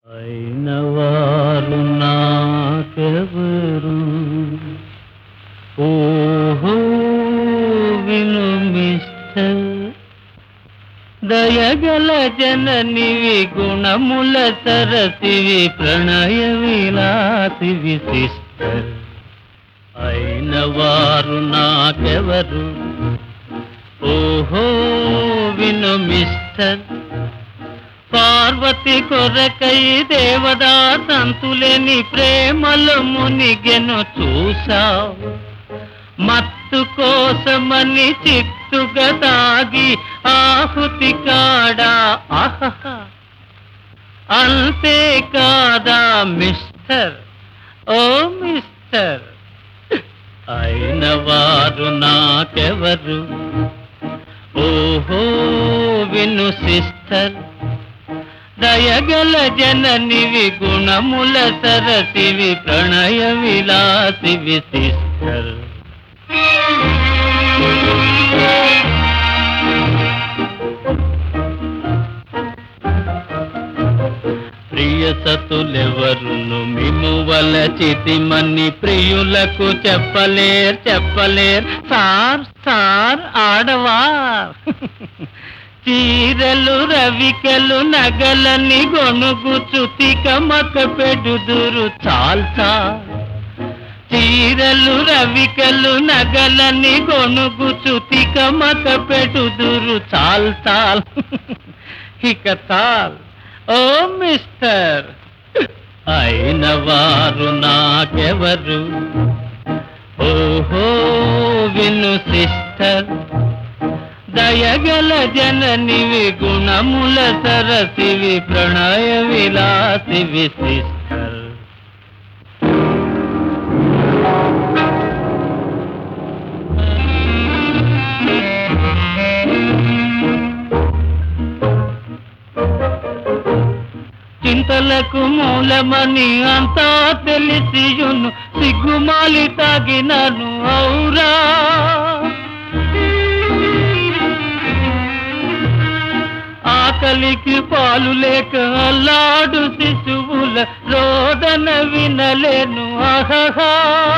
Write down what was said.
అయిన వారు నాకెవరు ఓహో విను మిస్టర్ దయగల జననివి గుణముల సరసివి ప్రణయ విలాసివి సిస్టర్ అయిన వారు నాకెవరు ఓహో విను మిస్టర్ పార్వతి కొరకై దేవదా సంతులేని ప్రేమలో మునిగెను చూసావు మత్తు కోసమని చిత్తుగా తాగి ఆహుతి కాడా ఆహహ అంతే కాదా మిస్టర్ ఓ మిస్టర్ అయిన వారు నాకెవరు ఓహో విను సిస్టర్ దయగల జననివి గుణముల సరసివి ప్రణయ విలాసివి సిస్టర్ ప్రియ సతులెవరును మిము వలచితిమని ప్రియులకు చెప్పలేర్ చెప్పలేర్ సార్ సార్ ఆడవార్ చీరలు రవికలు నగలని గొనుగుచు తికమక పెడుదురు చాల్సా చీరలు రవికలు నగలని గొనుగుచు తికమక పెడుదురు చాల్ చాల్ ఇక చాల్ ఓ మిస్టర్ అయిన వారు నాకెవరు ఓహో విను సిస్టర్ దయగల జననివి గుణముల సరసివి ప్రణయ విలాసివి సిస్టర్ చింతలకు మూలమని అంతా తెలిసియును సిగ్గుమాలి తాగినను ఔరా ఆకలికి పాలు లేక అల్లాడు శిశువుల రోదన వినలేను ఆహా